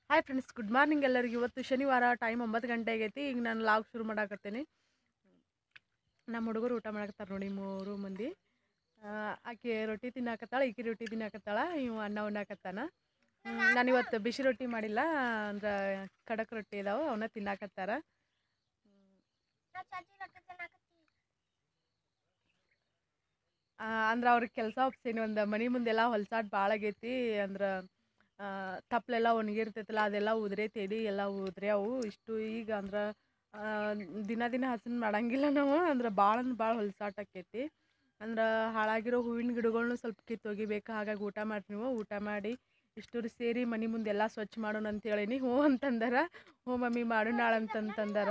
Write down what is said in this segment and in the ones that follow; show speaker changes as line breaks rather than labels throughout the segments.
Hi friends good morning ಎಲ್ಲರಿಗೂ ಇವತ್ತು ಶನಿವಾರ ಟೈಮ್ ಒಂಬತ್ತು ಗಂಟೆ ಆಗೈತಿ ಈಗ ನಾನು ಲಾಗ್ ಶುರು ಮಾಡಾಕತ್ತೀನಿ ನಮ್ಮ ಹುಡುಗರು ಊಟ ಮಾಡಾಕತ್ತಾರ ನೋಡಿ ಮೂರು ಮಂದಿ ಆ, ಆಕೆ ರೊಟ್ಟಿ ತಿನ್ನಾಕತ್ತಾಳ ಈಕೆ ರೊಟ್ಟಿ ತಿನ್ನಾಕತ್ತಾಳ ಇವು ಅನ್ನ ಉಣ್ಣಾಕತ್ತಾನ ನಾನು ಇವತ್ತು ಬಿಸಿ ರೊಟ್ಟಿ ಮಾಡಿಲ್ಲ ಅಂದ್ರೆ ಖಡಕ್ ರೊಟ್ಟಿ ಇದಾವೆ ಅವನ್ನ ತಿನ್ನಾಕತ್ತಾರ ಅಂದ್ರೆ ಅವ್ರಿಗೆ ಕೆಲಸ ಒಪ್ಸೀನಿ ಒಂದು ಮನೆ ಮುಂದೆಲ್ಲ ಹೊಲ್ಸಾಟ್ ಭಾಳ ಆಗೈತಿ ಅಂದ್ರೆ ತಪ್ಪಲೆಲ್ಲ ಒಣಗಿರ್ತೈತಲ್ಲ ಅದೆಲ್ಲ ಉದುರೆ ತೆಡಿ ಎಲ್ಲ ಉದ್ರ್ಯಾವು ಇಷ್ಟು ಈಗ ಅಂದ್ರೆ ಆ, ದಿನ ದಿನ ಹಸನ್ ಮಾಡಂಗಿಲ್ಲ ನಾವು ಅಂದ್ರೆ ಭಾಳ ಅಂದ್ರೆ ಭಾಳ ಹೊಲ್ಸಾಟ್ ಆಕೈತಿ ಅಂದ್ರೆ ಹಾಳಾಗಿರೋ ಹೂವಿನ ಗಿಡಗಳ್ನು ಸ್ವಲ್ಪ ಕಿತ್ತು ಒಗಿಬೇಕು ಹಾಗಾಗಿ ಊಟ ಮಾಡಿ ನೀವು ಊಟ ಮಾಡಿ ಇಷ್ಟೂರು ಸೇರಿ ಮನೆ ಮುಂದೆಲ್ಲ ಸ್ವಚ್ಛ ಮಾಡೋಣ ಅಂತ ಹೇಳೀನಿ ಹ್ಞೂ ಅಂತಂದಾರ ಹ್ಞೂ ಮಮ್ಮಿ ಮಾಡು ನಾಳೆ ಅಂತಂತಂದಾರ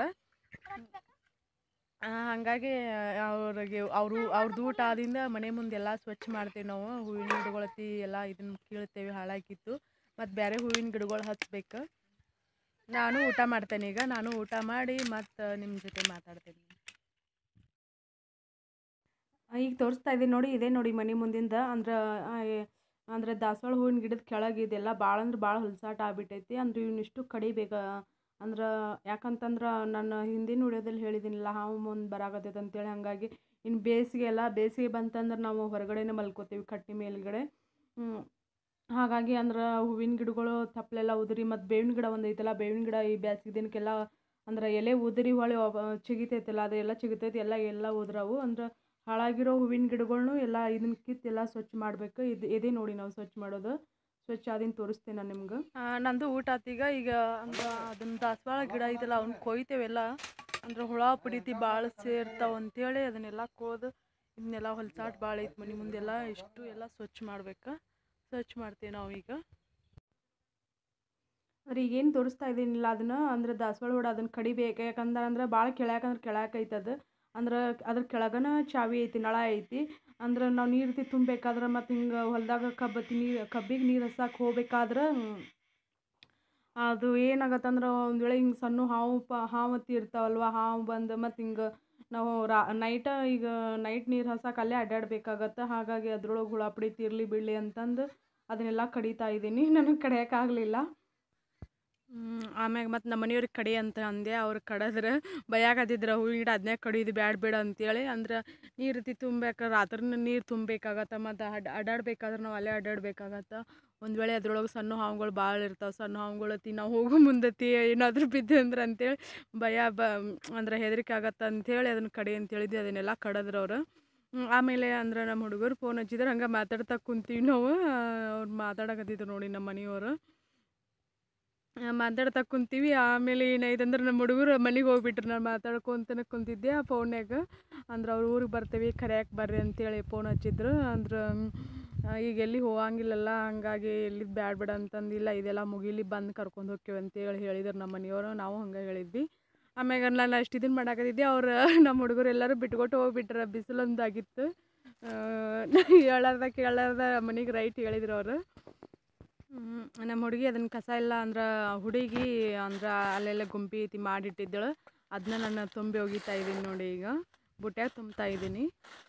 ಆ, ಹಾಗಾಗಿ ಅವ್ರಿಗೆ ಅವರು ಅವ್ರದ್ದು ಊಟ ಆದಿಂದ ಮನೆ ಮುಂದೆಲ್ಲ ಸ್ವಚ್ಛ ಮಾಡ್ತೇವೆ ನಾವು ಹೂವಿನ ಗಿಡಗಳತಿ ಎಲ್ಲ ಇದನ್ನ ಕೀಳ್ತೇವೆ ಹಾಳಾಗಿತ್ತು ಮತ್ತು ಬೇರೆ ಹೂವಿನ ಗಿಡಗಳು ಹಚ್ಬೇಕು ನಾನು ಊಟ ಮಾಡ್ತೇನೆ ಈಗ ನಾನು ಊಟ ಮಾಡಿ ಮತ್ತು ನಿಮ್ಮ ಜೊತೆ ಮಾತಾಡ್ತೇನೆ ಈಗ ತೋರಿಸ್ತಾ ಇದ್ದೀನಿ ನೋಡಿ ಇದೇ ನೋಡಿ ಮನೆ ಮುಂದಿಂದ ಅಂದ್ರೆ ಆ, ಏ- ಅಂದ್ರೆ ದಾಸವಾಳ ಹೂವಿನ ಗಿಡದ ಕೆಳಗೆ ಇದೆಲ್ಲ ಭಾಳ ಅಂದ್ರೆ ಭಾಳ ಹೊಲ್ಸಾಟ ಆಗ್ಬಿಟ್ಟೈತಿ ಅಂದ್ರೆ ಇವನ್ನಿಷ್ಟು ಕಡಿಬೇಕು ಅಂದ್ರೆ ಯಾಕಂತಂದ್ರೆ ನಾನು ಹಿಂದಿನ ವಿಡಿಯೋದಲ್ಲಿ ಹೇಳಿದ್ದೀನಿಲ್ಲ ಹಾವು ಮುಂದೆ ಬರಾಕತ್ತೈತೆ ಅಂತೇಳಿ ಹಾಗಾಗಿ ಇನ್ನು ಬೇಸಿಗೆ ಎಲ್ಲ ಬೇಸಿಗೆ ಬಂತಂದ್ರೆ ನಾವು ಹೊರಗಡೆನೇ ಮಲ್ಕೋತೀವಿ ಕಟ್ಟಿ ಮೇಲ್ಗಡೆ ಹ್ಮ್. ಹಾಗಾಗಿ ಅಂದ್ರೆ ಹೂವಿನ ಗಿಡಗಳು ತಪ್ಪಲೆಲ್ಲ ಉದುರಿ ಮತ್ತು ಬೇವಿನ ಗಿಡ ಒಂದು ಐತಲ್ಲ ಬೇವಿನ ಗಿಡ ಈ ಬೇಸಿಗೆ ದಿನಕ್ಕೆಲ್ಲ ಅಂದ್ರೆ ಎಲೆ ಉದುರಿ ಹೊಳೆ ಚಿಗಿತೈತಲ್ಲ ಅದೆಲ್ಲ ಚಿಗಿತೈತಿ ಎಲ್ಲ ಎಲ್ಲ ಉದ್ರವು ಅಂದ್ರೆ ಹಾಳಾಗಿರೋ ಹೂವಿನ ಗಿಡಗಳ್ನು ಎಲ್ಲ ಇದನ್ನ ಕಿತ್ತು ಎಲ್ಲ ಸ್ವಚ್ಛ ಮಾಡಬೇಕು ಇದು ಇದೇ ನೋಡಿ ನಾವು ಸ್ವಚ್ಛ ಮಾಡೋದು ಸ್ವಚ್ಛ ಆದಿನ ತೋರಿಸ್ತೇನೆ ನಾನು ನಿಮ್ಗೆ ನಂದು ಊಟ ಆತೀಗ ಈಗ ಅಂದ್ರೆ ಅದನ್ನ ದಾಸವಾಳ ಗಿಡ ಐತಲ್ಲ ಅವ್ನ ಕೊಯ್ತೇವೆಲ್ಲ ಅಂದ್ರೆ ಹುಳ ಪುಡಿತಿ ಭಾಳ ಸೇರ್ತಾವ ಅಂತೇಳಿ ಅದನ್ನೆಲ್ಲ ಕೋದು ಇದನ್ನೆಲ್ಲ ಹೊಲ್ಸಾಟ್ ಭಾಳ ಐತೆ ಮನೆ ಮುಂದೆಲ್ಲ ಇಷ್ಟು ಎಲ್ಲ ಸ್ವಚ್ಛ ಮಾಡ್ಬೇಕು ಸ್ವಚ್ಛ ಮಾಡ್ತೀವಿ ನಾವು ಈಗ ಅಂದ್ರೆ ಈಗೇನು ತೋರಿಸ್ತಾ ಇದ್ದೀನಿಲ್ಲ ಅದನ್ನು ಅಂದ್ರೆ ದಾಸವಾಳ ಹುಡ ಅದನ್ನು ಕಡಿಬೇಕು ಯಾಕಂದ್ರೆ ಅಂದ್ರೆ ಭಾಳ ಕೆಳಕಂದ್ರೆ ಕೆಳಕೈತೆ ಅದು ಅಂದ್ರೆ ಅದ್ರ ಕೆಳಗನ ಚಾವಿ ಐತಿ ನಳ ಐತಿ ಅಂದ್ರೆ ನಾವು ನೀರು ತುಂಬಬೇಕಾದ್ರೆ ಮತ್ತು ಹಿಂಗೆ ಹೊಲದಾಗ ಕಬ್ಬತ್ತಿ ನೀರು ಕಬ್ಬಿಗೆ ನೀರು ಹಸ್ಸಕ್ಕೆ ಹೋಗ್ಬೇಕಾದ್ರೆ ಅದು ಏನಾಗತ್ತಂದ್ರೆ ಒಂದು ವೇಳೆ ಹಿಂಗೆ ಸಣ್ಣ ಹಾವು ಪ ಹಾವತ್ತಿ ಇರ್ತಾವಲ್ವ ಹಾವು ಬಂದು ಮತ್ತು ಹಿಂಗೆ ನಾವು ರಾ ನೈಟ ಈಗ ನೈಟ್ ನೀರು ಹಸ್ಸಕ್ಕೆ ಅಲ್ಲೇ ಅಡ್ಡಾಡ್ಬೇಕಾಗತ್ತೆ ಹಾಗಾಗಿ ಅದ್ರೊಳಗೆ ಹುಳ ಪಡಿತಿ ಇರಲಿ ಬೀಳಲಿ ಅಂತಂದು ಅದನ್ನೆಲ್ಲ ಕಡಿತಾ ಇದ್ದೀನಿ ನನಗೆ ಕಡಿಯೋಕ್ಕಾಗಲಿಲ್ಲ ಆಮ್ಯಾಗ ಮತ್ತು ನಮ್ಮ ಮನೆಯವ್ರಿಗೆ ಕಡಿ ಅಂತ ಅಂದೆ ಅವ್ರು ಕಡದ್ರೆ ಭಯಾಗತ್ತಿದ್ರು ಹೂವಿನ ಗಿಡ ಅದನ್ನೇ ಕಡಿಯೋದು ಬ್ಯಾಡ ಬೇಡ ಅಂತೇಳಿ ಅಂದ್ರೆ ನೀರು ತಿ ತುಂಬೇಕು ರಾತ್ರಿನ ನೀರು ತುಂಬಬೇಕಾಗತ್ತೆ ಮತ್ತು ಅಡ್ ಅಡ್ಡಾಡ್ಬೇಕಾದ್ರೆ ನಾವು ಅಲ್ಲೇ ಅಡ್ಡಾಡ್ಬೇಕಾಗತ್ತೆ ಒಂದು ವೇಳೆ ಅದ್ರೊಳಗೆ ಸಣ್ಣ ಹಾವುಗಳು ಭಾಳ ಇರ್ತಾವೆ ಸಣ್ಣ ಹಾವುಗಳು ತಿ ನಾವು ಹೋಗೋ ಮುಂದತಿ ಏನಾದರೂ ಬಿದ್ದೆ ಅಂದ್ರೆ ಅಂತೇಳಿ ಭಯ ಬ ಅಂದ್ರೆ ಹೆದರಿಕೆ ಆಗತ್ತೆ ಅಂಥೇಳಿ ಅದನ್ನ ಕಡಿ ಅಂತೇಳಿದ್ವಿ ಅದನ್ನೆಲ್ಲ ಕಡದ್ರು ಅವ್ರು ಹ್ಮ್, ಆಮೇಲೆ ಅಂದ್ರೆ ನಮ್ಮ ಹುಡುಗರು ಫೋನ್ ಹಚ್ಚಿದ್ರೆ ಹಂಗೆ ಮಾತಾಡ್ತಾ ಕುಂತೀವಿ ನಾವು ಅವ್ರು ಮಾತಾಡಕತ್ತಿದ್ರು ನೋಡಿ ನಮ್ಮ ಮನೆಯವರು ಆ, ಮಾತಾಡ್ತಾ ಕುಂತೀವಿ ಆಮೇಲೆ ಏನಾಯ್ತು ಅಂದ್ರೆ ನಮ್ಮ ಹುಡುಗರು ಮನೆಗೆ ಹೋಗ್ಬಿಟ್ರು ನಾನು ಮಾತಾಡ್ಕೊಂತನೇ ಕುಂತಿದ್ದೆ ಆ ಫೋನ್ಯಾಗ ಅಂದ್ರೆ ಅವ್ರ ಊರಿಗೆ ಬರ್ತೀವಿ ಕರೆಯಕ್ಕೆ ಬರ್ರಿ ಅಂತೇಳಿ ಫೋನ್ ಹಚ್ಚಿದ್ರು ಅಂದ್ರೆ ಆ, ಈಗ ಎಲ್ಲಿ ಹೋಗಂಗಿಲ್ಲಲ್ಲ ಹಂಗಾಗಿ ಎಲ್ಲಿ ಬ್ಯಾಡ ಬೇಡ ಅಂತಂದಿಲ್ಲ ಇದೆಲ್ಲ ಮುಗಿಲಿ ಬಂದು ಕರ್ಕೊಂಡು ಹೋಗ್ತೇವೆ ಅಂತೇಳಿ ಹೇಳಿದ್ರು ನಮ್ಮ ಮನೆಯವರು ನಾವು ಹಂಗೆ ಹೇಳಿದ್ವಿ ಆಮ್ಯಾಗ ನಾನು ಅಷ್ಟು ಇದನ್ನು ಮಾಡಾಕತ್ತಿದ್ದೆ ಅವ್ರು ನಮ್ಮ ಹುಡುಗರು ಎಲ್ಲರೂ ಬಿಟ್ಕೊಟ್ಟು ಹೋಗ್ಬಿಟ್ರ ಬಿಸಿಲೊಂದಾಗಿತ್ತು ಹೇಳಾರ್ದ ಕೇಳಾರ್ದ ಮನೆಗೆ ರೈಟ್ ಹೇಳಿದ್ರು ಅವರು ಹ್ಮ್, ನಮ್ಮ ಹುಡುಗಿ ಅದನ್ನ ಕಸ ಎಲ್ಲ ಅಂದ್ರೆ ಹುಡುಗಿ ಅಂದ್ರೆ ಅಲ್ಲೆಲ್ಲ ಗುಂಪಿ ಐತಿ ಮಾಡಿಟ್ಟಿದ್ದಳು ಅದನ್ನ ನಾನು ತುಂಬಿ ಒಗಿತಾ ಇದ್ದೀನಿ ನೋಡಿ ಈಗ ಬುಟ್ಯಾಗ ತುಂಬ್ತಾ ಇದ್ದೀನಿ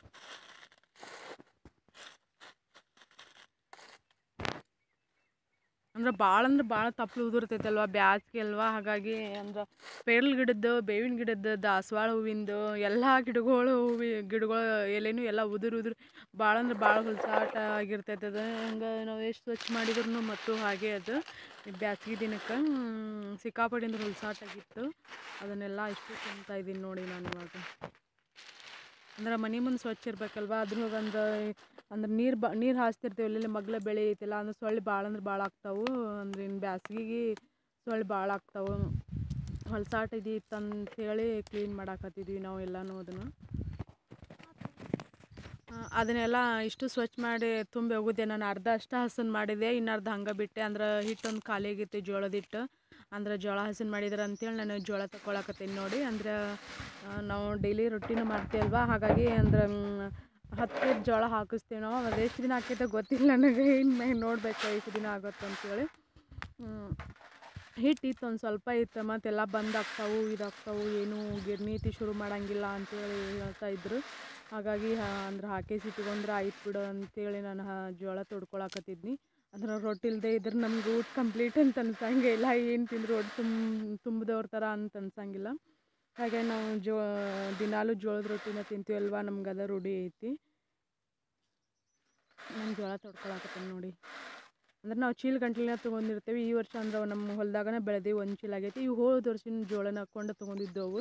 ಅಂದ್ರೆ ಭಾಳ ಅಂದ್ರೆ ಭಾಳ ತಪ್ಪಲು ಉದುರ್ತೈತಲ್ವ ಬ್ಯಾಸ್ಗೆ ಅಲ್ವಾ ಹಾಗಾಗಿ ಅಂದ್ರೆ ಪೇರ್ಲ್ ಗಿಡದ್ದು ಬೇವಿನ ಗಿಡದ್ದು ದಾಸವಾಳ ಹೂವಿಂದು ಎಲ್ಲ ಗಿಡಗಳು ಹೂವಿ ಗಿಡಗಳು ಎಲೆನೂ ಎಲ್ಲ ಉದುರು ಉದುರು ಭಾಳ ಅಂದ್ರೆ ಭಾಳ ಹೊಲ್ಸಾಟ ಆಗಿರ್ತೈತೆ ಅದು ಹಂಗೆ ನಾವು ಎಷ್ಟು ಸ್ವಚ್ಛ ಮಾಡಿದ್ರು ಮತ್ತು ಹಾಗೆ ಅದು ಈ ಬ್ಯಾಸ್ಗೆ ದಿನಕ್ಕೆ ಸಿಕ್ಕಾಪಟ್ಟೆ ಅಂದ್ರೆ ಹೊಲ್ಸಾಟ ಆಗಿತ್ತು ಅದನ್ನೆಲ್ಲ ಇಷ್ಟು ತುಂಬ್ತಾ ಇದ್ದೀನಿ ನೋಡಿ ನಾನು ಇವಾಗ ಅಂದ್ರೆ ಮನೆ ಮುಂದೆ ಸ್ವಚ್ಛ ಇರ್ಬೇಕಲ್ವ ಅದ್ರಾಗ ಒಂದು ಅಂದ್ರೆ ನೀರು ಬ ನೀರು ಹಾಸ್ತಿರ್ತೀವಿ ಎಲ್ಲೆಲ್ಲಿ ಮಗ್ಲ ಬೆಳೆ ಐತಿಲ್ಲ ಅಂದ್ರೆ ಸೊಳ್ಳೆ ಭಾಳ ಅಂದ್ರೆ ಭಾಳ ಆಗ್ತಾವು ಅಂದ್ರೆ ಇನ್ನು ಬ್ಯಾಸ್ಗಿಗೆ ಸೊಳ್ಳೆ ಭಾಳ ಆಗ್ತಾವು ಹೊಲ್ಸಾಟ ಇದಿತ್ತು ಅಂತೇಳಿ ಕ್ಲೀನ್ ಮಾಡಾಕತ್ತಿದ್ವಿ ನಾವು ಎಲ್ಲನೂ ಅದನ್ನು ಆ, ಅದನ್ನೆಲ್ಲ ಇಷ್ಟು ಸ್ವಚ್ಛ ಮಾಡಿ ತುಂಬಿ ಹೋಗುತ್ತೆ ನಾನು ಅರ್ಧ ಅಷ್ಟ ಹಸನ್ ಮಾಡಿದೆ ಇನ್ನು ಅರ್ಧ ಹಂಗೆ ಬಿಟ್ಟೆ ಅಂದ್ರೆ ಹಿಟ್ಟೊಂದು ಖಾಲಿ ಆಗಿತ್ತು ಜೋಳದ ಹಿಟ್ಟು ಅಂದ್ರೆ ಜೋಳ ಹಸನ್ ಮಾಡಿದ್ರೆ ಅಂತೇಳಿ ನಾನು ಜೋಳ ತಗೊಳಕತ್ತೀನಿ ನೋಡಿ ಅಂದ್ರೆ ಆ, ನಾವು ಡೈಲಿ ರೊಟ್ಟಿನೂ ಮಾಡ್ತೀವಲ್ವ ಹಾಗಾಗಿ ಅಂದ್ರೆ ಮ್, ಹತ್ತು ಕೆಜಿ ಜೋಳ ಹಾಕಿಸ್ತೀವಿ ನಾವು ಅದು ಎಷ್ಟು ದಿನ ಆಕೈತೆ ಗೊತ್ತಿಲ್ಲ ನನಗೆ ಇನ್ನು ನೋಡಬೇಕು ಎಷ್ಟು ದಿನ ಆಗುತ್ತೆ ಅಂತೇಳಿ ಹ್ಮ್. ಹಿಟ್ಟಿತ್ತು ಒಂದು ಸ್ವಲ್ಪ ಇತ್ತು ಮತ್ತೆಲ್ಲ ಬಂದ್ ಆಗ್ತಾವು ಇದಾಗ್ತಾವು ಏನು ಗಿರ್ನೀತಿ ಶುರು ಮಾಡಂಗಿಲ್ಲ ಅಂತೇಳಿ ಹೇಳ್ತಾ ಇದ್ರು ಹಾಗಾಗಿ ಹಾ- ಅಂದ್ರೆ ಹಾಕಿ ಇಟ್ಕೊಂಡ್ರೆ ಆಯ್ತು ಬಿಡು ಅಂತೇಳಿ ನಾನು ಹಾ ಜೋಳ ತೊಡ್ಕೊಳಕತ್ತಿದ್ನಿ ಅಂದ್ರೆ ರೊಟ್ಟಿ ಇಲ್ಲದೆ ಇದ್ರೆ ನಮ್ಗೆ ಊಟ ಕಂಪ್ಲೀಟ್ ಅಂತ ಅನ್ಸಂಗೆ ಇಲ್ಲ ಏನು ತಿಂದ್ರು ಹೊಟ್ಟೆ ತುಂಬ ತುಂಬಿದವ್ರ ಥರ ಅಂತ ಅನ್ಸಂಗಿಲ್ಲ ಹಾಗೆ ನಾವು ಜೋ ದಿನಾಲೂ ಜೋಳದ ರೊಟ್ಟಿನ ತಿಂತೀವಲ್ವ ನಮ್ಗೆ ಅದ ರೂಢಿ ಐತಿ ನಾನು ಜೋಳ ತೊಡ್ಕೊಳಕತ್ತೀನಿ ನೋಡಿ ಅಂದ್ರೆ ನಾವು ಚೀಲ ಗಂಟ್ಲಿನ ತೊಗೊಂಡಿರ್ತೇವೆ ಈ ವರ್ಷ ಅಂದ್ರೆ ಅವು ನಮ್ಮ ಹೊಲದಾಗನೇ ಬೆಳೆದೀವಿ ಒಂದು ಚೀಲ ಆಗೈತಿ ಇವು ಹೋದ ವರ್ಷಿನ ಜೋಳನ ಹಾಕ್ಕೊಂಡು ತೊಗೊಂಡಿದ್ದವು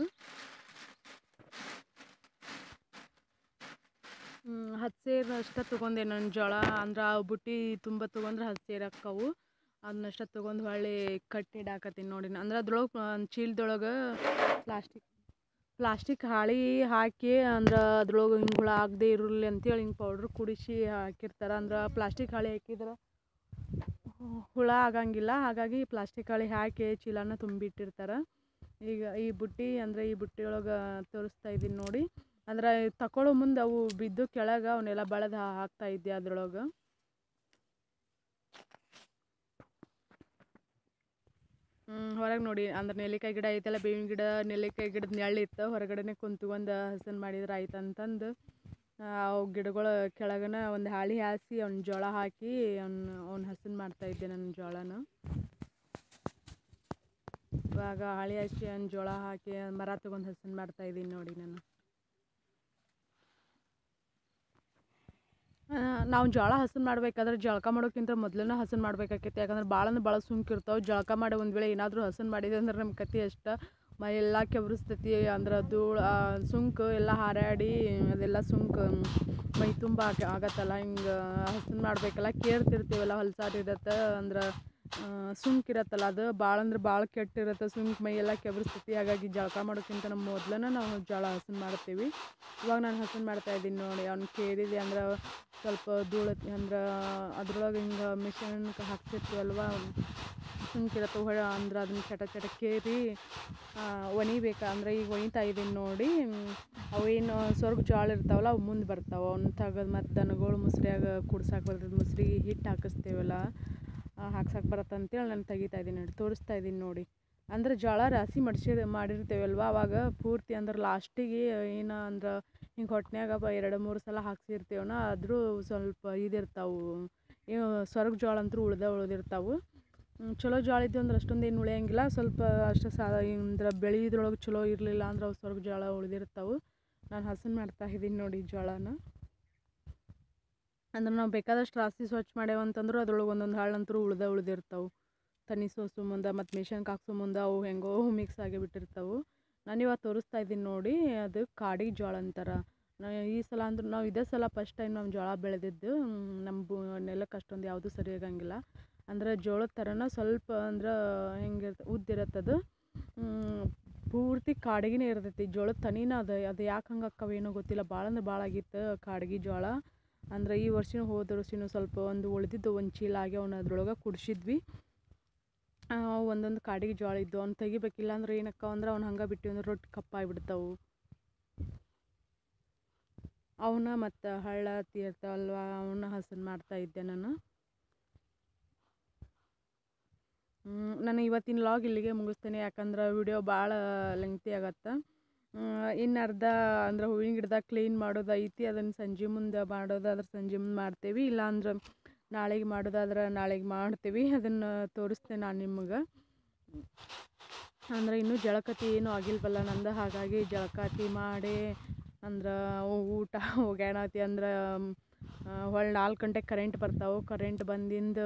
ಹತ್ತು ಸೇರು ಅಷ್ಟೇ ತೊಗೊಂಡೆ ನಾನು ಜೋಳ ಅಂದ್ರೆ ಆ ಬುಟ್ಟಿ ತುಂಬ ತೊಗೊಂಡ್ರೆ ಹತ್ತು ಸೇರು ಅಕ್ಕವು ಅದನ್ನಷ್ಟ ತೊಗೊಂಡು ಹೊಳ್ಳಿ ಕಟ್ಟಿ ಇಡಾಕತ್ತೀನಿ ನೋಡಿ ಅಂದ್ರೆ ಅದ್ರೊಳಗೆ ಚೀಲದೊಳಗೆ ಪ್ಲಾಸ್ಟಿಕ್ ಪ್ಲಾಸ್ಟಿಕ್ ಹಾಳಿ ಹಾಕಿ ಅಂದ್ರೆ ಅದ್ರೊಳಗೆ ಹಿಂಗೆ ಹುಳ ಆಗದೆ ಇರಲಿ ಅಂತೇಳಿ ಹಿಂಗೆ ಪೌಡ್ರ್ ಕುಡಿಸಿ ಹಾಕಿರ್ತಾರೆ ಅಂದ್ರೆ ಪ್ಲಾಸ್ಟಿಕ್ ಹಾಳಿ ಹಾಕಿದ್ರೆ ಹುಳ ಆಗಂಗಿಲ್ಲ ಹಾಗಾಗಿ ಪ್ಲಾಸ್ಟಿಕ್ ಹಾಳಿ ಹಾಕಿ ಚೀಲನ ತುಂಬಿಟ್ಟಿರ್ತಾರೆ ಈಗ ಈ ಬುಟ್ಟಿ ಅಂದರೆ ಈ ಬುಟ್ಟಿ ಒಳಗೆ ತೋರಿಸ್ತಾ ಇದ್ದೀನಿ ನೋಡಿ ಅಂದ್ರೆ ತಗೊಳ್ಳೋ ಮುಂದೆ ಅವು ಬಿದ್ದು ಕೆಳಗೆ ಅವನ್ನೆಲ್ಲ ಬಳದು ಹಾಕ್ತಾ ಇದ್ದೆ ಅದ್ರೊಳಗೆ ಹೊರಗೆ ನೋಡಿ ಅಂದ್ರೆ ನೆಲ್ಲಿಕಾಯಿ ಗಿಡ ಐತಲ್ಲ ಬೇವಿನ ಗಿಡ ನೆಲ್ಲಿಕಾಯಿ ಗಿಡದ ನೆರಳಿತ್ತು ಹೊರಗಡೆನೆ ಕುಂತ್ಕೊಂಡು ಹಸನ್ ಮಾಡಿದ್ರೆ ಆಯ್ತು ಅಂತಂದು ಅವು ಗಿಡಗಳ ಕೆಳಗನ ಒಂದು ಹಾಳಿ ಹಾಸಿ ಅವ್ನ ಜೋಳ ಹಾಕಿ ಅವ್ನ ಅವ್ನ ಹಸನ್ ಮಾಡ್ತಾಯಿದ್ದೆ ನನ್ನ ಜೋಳನ ಇವಾಗ ಹಾಳಿ ಹಾಕಿ ಅವ್ನ ಜೋಳ ಹಾಕಿ ಮರ ತೊಗೊಂಡು ಹಸನ್ ಮಾಡ್ತಾಯಿದ್ದೀನಿ ನೋಡಿ ನಾನು ನಾವು ಜೋಳ ಹಸನ್ ಮಾಡ್ಬೇಕಾದ್ರೆ ಜಳಕ ಮಾಡೋಕ್ಕಿಂತ ಮೊದಲನೇ ಹಸನ್ ಮಾಡ್ಬೇಕಾಕೈತಿ ಯಾಕಂದ್ರೆ ಭಾಳ ಅಂದ್ರೆ ಭಾಳ ಸುಂಕ್ ಇರ್ತಾವೆ ಜಳಕ ಮಾಡಿ ಒಂದು ವೇಳೆ ಏನಾದರೂ ಹಸನ್ ಮಾಡಿದೆ ಅಂದ್ರೆ ನಮ್ಮ ಕತೆ ಅಷ್ಟ ಮೈ ಎಲ್ಲ ಕೆಬ್ರಿಸ್ತೈತಿ ಅಂದ್ರೆ ಧೂಳು ಸುಂಕು ಎಲ್ಲ ಹಾರಾಡಿ ಅದೆಲ್ಲ ಸುಂಕು ಮೈ ತುಂಬ ಆಗ ಆಗತ್ತಲ್ಲ ಹಿಂಗೆ ಹಸನ್ ಮಾಡಬೇಕಲ್ಲ ಕೇರ್ತಿರ್ತೀವಲ್ಲ ಹೊಲ್ಸಾರಿರತ್ತೆ ಅಂದ್ರೆ ಸುಂಕ್ ಇರತ್ತಲ್ಲ ಅದು ಭಾಳ ಅಂದ್ರೆ ಭಾಳ ಕೆಟ್ಟಿರುತ್ತೆ ಸುಂಕ್ ಮೈ ಎಲ್ಲ ಕೆಬ್ರಿಸ್ತೈತಿ ಹಾಗಾಗಿ ಜಳಕ ಮಾಡೋಕ್ಕಿಂತ ನಮ್ಮ ಮೊದಲನೇ ನಾವು ಜೋಳ ಹಸನ್ ಮಾಡ್ತೀವಿ ಇವಾಗ ನಾನು ಹಸನ್ ಮಾಡ್ತಾ ಇದ್ದೀನಿ ನೋಡಿ ಅವ್ನು ಕೇರಿದೆ ಅಂದ್ರೆ ಸ್ವಲ್ಪ ಧೂಳತಿ ಅಂದ್ರೆ ಅದ್ರೊಳಗೆ ಹಿಂಗೆ ಮಿಷನ್ಗೆ ಹಾಕ್ತಿರ್ತೀವಲ್ವ ಸುಂಕಿರತ್ತೆ ಹೊಳ ಅಂದ್ರೆ ಅದನ್ನ ಚಟ ಚಟ ಕೇರಿ ಒಣಿಬೇಕಾ ಅಂದ್ರೆ ಈಗ ಒಣಿತಾ ಇದ್ದೀನಿ ನೋಡಿ ಅವೇನು ಸ್ವರ್ಗ ಜೋಳ ಇರ್ತಾವಲ್ಲ ಅವು ಮುಂದೆ ಬರ್ತಾವೆ ಅವ್ನ ತೆಗೆದು ಮತ್ತು ದನಗಳು ಮುಸ್ರಿಯಾಗ ಕುಡ್ಸಕ್ಕೆ ಬರ್ತದೆ ಮುಸ್ರಿಗೆ ಹಿಟ್ಟು ಹಾಕಿಸ್ತೀವಲ್ಲ ಹಾಕ್ಸಕ್ಕೆ ಬರತ್ತೆ ಅಂತೇಳಿ ನಾನು ತೆಗಿತಾ ಇದ್ದೀನಿ ನೋಡಿ ತೋರಿಸ್ತಾ ಇದ್ದೀನಿ ನೋಡಿ ಅಂದ್ರೆ ಜೋಳ ರಾಶಿ ಮಡ್ಸಿ ಮಾಡಿರ್ತೇವಲ್ವ ಅವಾಗ ಪೂರ್ತಿ ಅಂದ್ರೆ ಲಾಸ್ಟಿಗೆ ಏನು ಅಂದ್ರೆ ಹಿಂಗೆ ಹೊಟ್ನ್ಯಾಗ ಬ ಎರಡು ಮೂರು ಸಲ ಹಾಕ್ಸಿರ್ತೀವನ ಆದರೂ ಸ್ವಲ್ಪ ಇದಿರ್ತಾವೆ ಏನು ಸ್ವರ್ಗ ಜೋಳ ಅಂತೂ ಉಳ್ದ ಉಳ್ದಿರ್ತಾವೆ ಚಲೋ ಜೋಳ ಇದ್ದು ಅಂದ್ರೆ ಅಷ್ಟೊಂದು ಏನು ಉಳಿಯಂಗಿಲ್ಲ ಸ್ವಲ್ಪ ಅಷ್ಟು ಸಾ ಅಂದ್ರೆ ಬೆಳೆಯೋದ್ರೊಳಗೆ ಚಲೋ ಇರಲಿಲ್ಲ ಅಂದ್ರೆ ಅವು ಸ್ವರ್ಗ ಜೋಳ ಉಳ್ದಿರ್ತಾವೆ ನಾನು ಹಸನ್ ಮಾಡ್ತಾ ಇದ್ದೀನಿ ನೋಡಿ ಜೋಳನ ಅಂದ್ರೆ ನಾವು ಬೇಕಾದಷ್ಟು ರಾಶಿ ಸ್ವಚ್ಛ ಮಾಡ್ಯಾವ ಅಂತಂದ್ರೆ ಅದ್ರೊಳಗೆ ಒಂದೊಂದು ಹಾಳಂತರೂ ಉಳ್ದ ಉಳ್ದಿರ್ತಾವೆ ತನಿ ಸೋಸು ಮುಂದೆ ಮತ್ತು ಮಿಷನ್ಗೆ ಹಾಕ್ಸೋ ಮುಂದೆ ಅವು ಹೆಂಗೋ ಮಿಕ್ಸ್ ಆಗಿ ಬಿಟ್ಟಿರ್ತಾವೆ ನಾನು ಇವಾಗ ತೋರಿಸ್ತಾ ಇದ್ದೀನಿ ನೋಡಿ ಅದು ಕಾಡಿಗೆ ಜೋಳ ಅಂತಾರೆ ನಾವು ಈ ಸಲ ಅಂದ್ರೆ ನಾವು ಇದೇ ಸಲ ಫಸ್ಟ್ ಟೈಮ್ ನಾವು ಜೋಳ ಬೆಳೆದಿದ್ದು ನಮ್ಮ ಬು ನೆಲಕ್ಕೆ ಅಷ್ಟೊಂದು ಯಾವುದೂ ಸರಿ ಆಗಂಗಿಲ್ಲ ಅಂದ್ರೆ ಜೋಳದ ಥರನ ಸ್ವಲ್ಪ ಅಂದ್ರೆ ಹೆಂಗೆ ಉದ್ದಿರತ್ತದು ಪೂರ್ತಿ ಕಾಡಿಗೆನೇ ಇರ್ತೈತಿ ಜೋಳದ ತನಿನ ಅದು ಅದು ಯಾಕೆ ಹಂಗೆ ಅಕ್ಕವೇನೋ ಗೊತ್ತಿಲ್ಲ ಭಾಳ ಅಂದ್ರೆ ಭಾಳ ಆಗಿತ್ತು ಕಾಡ್ಗಿ ಜೋಳ ಅಂದ್ರೆ ಈ ವರ್ಷನೂ ಹೋದ ವರ್ಷನೂ ಸ್ವಲ್ಪ ಒಂದು ಉಳಿದಿದ್ದು ಒಂದು ಚೀಲ ಆಗಿ ಅವನ್ನ ಅದ್ರೊಳಗೆ ಕುಡ್ಸಿದ್ವಿ ಒಂದೊಂದು ಕಾಡಿಗೆ ಜೋಳ ಇದ್ದು ಅವ್ನು ತೆಗಿಬೇಕಿಲ್ಲ ಅಂದ್ರೆ ಏನಕ್ಕ ಅಂದ್ರೆ ಅವ್ನು ಹಂಗೆ ಬಿಟ್ಟು ಅಂದ್ರೆ ರೊಟ್ಟಿ ಕಪ್ಪಾಗ್ಬಿಡ್ತಾವೆ ಅವನ್ನ ಮತ್ತು ಹಳ್ಳ ತೀರ್ತಾವಲ್ವ ಅವನ್ನ ಹಸನ್ ಮಾಡ್ತಾ ಇದ್ದೆ ನಾನು ನಾನು ಇವತ್ತಿನ ಲಾಗ್ ಇಲ್ಲಿಗೆ ಮುಗಿಸ್ತೇನೆ ಯಾಕಂದ್ರೆ ವಿಡಿಯೋ ಭಾಳ ಲೆಂಗ್ತಿ ಆಗತ್ತೆ ಇನ್ನು ಅರ್ಧ ಅಂದ್ರೆ ಹೂವಿನ ಗಿಡದಾಗ ಕ್ಲೀನ್ ಮಾಡೋದು ಐತಿ ಅದನ್ನು ಸಂಜೆ ಮುಂದೆ ಮಾಡೋದಾದ್ರೆ ಸಂಜೆ ಮುಂದೆ ಮಾಡ್ತೇವೆ ಇಲ್ಲಾಂದ್ರೆ ನಾಳೆಗೆ ಮಾಡೋದಾದ್ರೆ ನಾಳೆಗೆ ಮಾಡ್ತೀವಿ ಅದನ್ನು ತೋರಿಸ್ತೇನೆ ನಾನು ನಿಮಗೆ ಅಂದ್ರೆ ಇನ್ನೂ ಜಳಕತಿ ಏನೂ ಆಗಿಲ್ವಲ್ಲ ನಂದು ಹಾಗಾಗಿ ಜಳಕಾತಿ ಮಾಡಿ ಅಂದ್ರೆ ಊಟ ಹೋಗ್ಯಾಣತಿ ಅಂದ್ರೆ ಹೊಳ್ಳಿ ನಾಲ್ಕು ಗಂಟೆಗೆ ಕರೆಂಟ್ ಬರ್ತಾವೆ ಕರೆಂಟ್ ಬಂದಿಂದ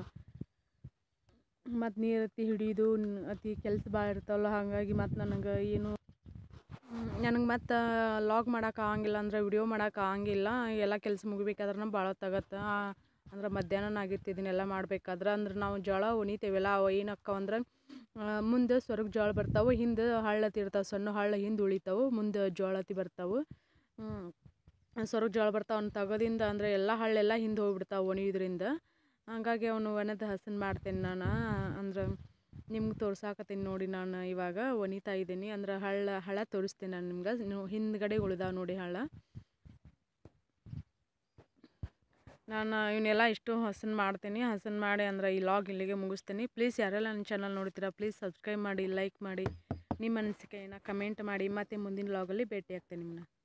ಮತ್ತು ನೀರು ಅತಿ ಹಿಡಿಯೋದು ಅತಿ ಕೆಲಸ ಭಾಳ ಇರ್ತಾವಲ್ಲ ಹಾಗಾಗಿ ಮತ್ತು ನನಗೆ ಏನು ನನಗೆ ಮತ್ತು ಲಾಗ್ ಮಾಡೋಕೆ ಆಗಂಗಿಲ್ಲ ಅಂದ್ರೆ ವಿಡಿಯೋ ಮಾಡೋಕೆ ಆಗಂಗಿಲ್ಲ ಎಲ್ಲ ಕೆಲಸ ಮುಗಿಬೇಕಾದ್ರೆ ಭಾಳ ಹೊತ್ತಾಗತ್ತೆ ಅಂದ್ರೆ ಮಧ್ಯಾಹ್ನ ಆಗಿತ್ತು ಇದನ್ನೆಲ್ಲ ಮಾಡ್ಬೇಕಾದ್ರೆ ಅಂದ್ರೆ ನಾವು ಜೋಳ ಉಣಿತೇವಲ್ಲ ಅವು ಏನಕ್ಕ ಅಂದ್ರೆ ಮುಂದೆ ಸ್ವರ್ಗ ಜೋಳ ಬರ್ತಾವೆ ಹಿಂದೆ ಹಳ್ಳತಿ ಇರ್ತಾವೆ ಸಣ್ಣ ಹಳ್ಳ ಹಿಂದೆ ಉಳಿತಾವೆ ಮುಂದೆ ಜೋಳತಿ ಬರ್ತಾವೆ ಸ್ವರ್ಗ ಜೋಳ ಬರ್ತಾವೆ ಅವ್ನ ತಗೋದಿಂದ ಅಂದರೆ ಎಲ್ಲ ಹಳ್ಳೆಲ್ಲ ಹಿಂದೆ ಹೋಗ್ಬಿಡ್ತಾವೆ ಒಣಿಯೋದ್ರಿಂದ ಹಾಗಾಗಿ ಅವನು ಒಣದ ಹಸನ್ ಮಾಡ್ತೇನೆ ನಾನು ಅಂದ್ರೆ ನಿಮ್ಗೆ ತೋರ್ಸಾಕತ್ತೀನಿ ನೋಡಿ ನಾನು ಇವಾಗ ಒಣಿತಾ ಇದ್ದೀನಿ ಅಂದ್ರೆ ಹಳ್ಳ ಹಳ ತೋರಿಸ್ತೀನಿ ನಾನು ನಿಮ್ಗೆ ನೀವು ಹಿಂದ್ಗಡೆ ಉಳ್ದಾವ ನೋಡಿ ಹಳ್ಳ ನಾನು ಇವನ್ನೆಲ್ಲ ಇಷ್ಟು ಹಸನ್ ಮಾಡ್ತೀನಿ ಹಸನ್ ಮಾಡಿ ಅಂದ್ರೆ ಈ ಲಾಗ್ ಇಲ್ಲಿಗೆ ಮುಗಿಸ್ತೀನಿ ಪ್ಲೀಸ್ ಯಾರೆಲ್ಲ ನನ್ನ ಚಾನಲ್ ನೋಡ್ತೀರಾ ಪ್ಲೀಸ್ ಸಬ್ಸ್ಕ್ರೈಬ್ ಮಾಡಿ ಲೈಕ್ ಮಾಡಿ ನಿಮ್ಮ ಅನಿಸಿಕೆಯನ್ನು ಕಮೆಂಟ್ ಮಾಡಿ ಮತ್ತು ಮುಂದಿನ ಲಾಗಲ್ಲಿ ಭೇಟಿ ಆಗ್ತೇನೆ ನಿಮ್ಮನ್ನ